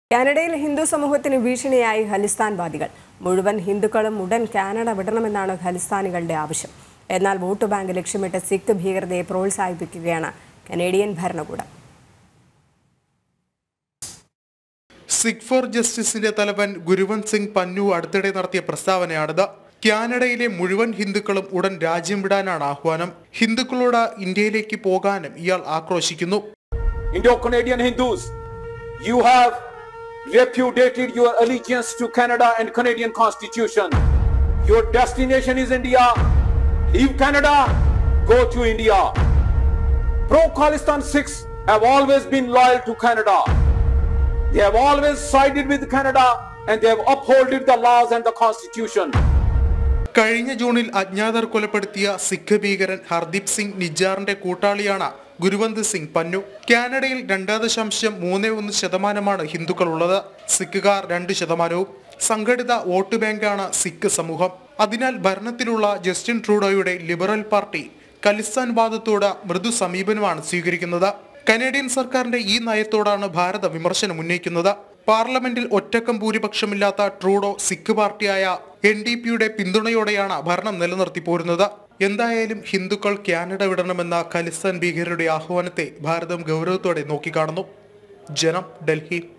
കാനഡയിൽ ഹിന്ദു സമൂഹത്തിന് ഭീഷണിയായി ഖലിസ്ഥാൻവാദികൾ മുഴുവൻ ഹിന്ദുക്കളും ഉടൻ കാനഡ വിടണമെന്നാണ് ഖലിസ്ഥാനികളുടെ ആവശ്യം എന്നാൽ വോട്ട് ബാങ്ക് ലക്ഷ്യമിട്ട് സിഖ് ഭീകരതയെ പ്രോത്സാഹിപ്പിക്കുകയാണ് കനേഡിയൻ ഭരണകൂടം സിഖ് ഫോർ ജസ്റ്റിസിന്റെ തലവൻ ഗുരുവന്ത് സിംഗ് പന്നു അടുത്തിടെ നടത്തിയ പ്രസ്താവനയാണിത് കാനഡയിലെ മുഴുവൻ ഹിന്ദുക്കളും ഉടൻ രാജ്യം വിടാനാണ് ആഹ്വാനം ഹിന്ദുക്കളോട് ഇന്ത്യയിലേക്ക് പോകാനും ഇയാൾ ആക്രോശിക്കുന്നു Indo-Canadian Hindus, you have repudiated your allegiance to Canada and Canadian Constitution. Your destination is India. Leave Canada, go to India. Pro-Khalistan Sikhs have always been loyal to Canada. They have always sided with Canada and they have upholded the laws and the Constitution. കഴിഞ്ഞ ജൂണിൽ അജ്ഞാതർ കൊലപ്പെടുത്തിയ സിഖ് ഭീകരൻ ഹർദീപ് സിംഗ് നിജാറിന്റെ കൂട്ടാളിയാണ് ഗുരുവന്ത് സിംഗ് പന്നു കാനഡയിൽ രണ്ട് ദശാംശം മൂന്ന് ഒന്ന് ശതമാനമാണ് ഹിന്ദുക്കളുള്ളത് സിഖുകാർ രണ്ട് ശതമാനവും സംഘടിത വോട്ട് ബാങ്കാണ് സിഖ് സമൂഹം അതിനാൽ ഭരണത്തിലുള്ള ജസ്റ്റിൻ ട്രൂഡോയുടെ ലിബറൽ പാർട്ടി ഖലിസ്ഥാൻ വാദത്തോട് മൃദു സമീപനമാണ് സ്വീകരിക്കുന്നത് കനേഡിയൻ സർക്കാരിന്റെ ഈ നയത്തോടാണ് ഭാരത വിമർശനം ഉന്നയിക്കുന്നത് പാർലമെന്റിൽ ഒറ്റക്കം ഭൂരിപക്ഷമില്ലാത്ത ട്രൂഡോ സിഖ് പാർട്ടിയായ എൻ ഡി പിയുടെ പിന്തുണയോടെയാണ് ഭരണം നിലനിർത്തി പോരുന്നത് എന്തായാലും ഹിന്ദുക്കൾ കാനഡ വിടണമെന്ന ഖലിസ്ഥാൻ ഭീകരരുടെ ആഹ്വാനത്തെ ഭാരതം ഗൗരവത്തോടെ നോക്കിക്കാണുന്നു ജനം ഡൽഹി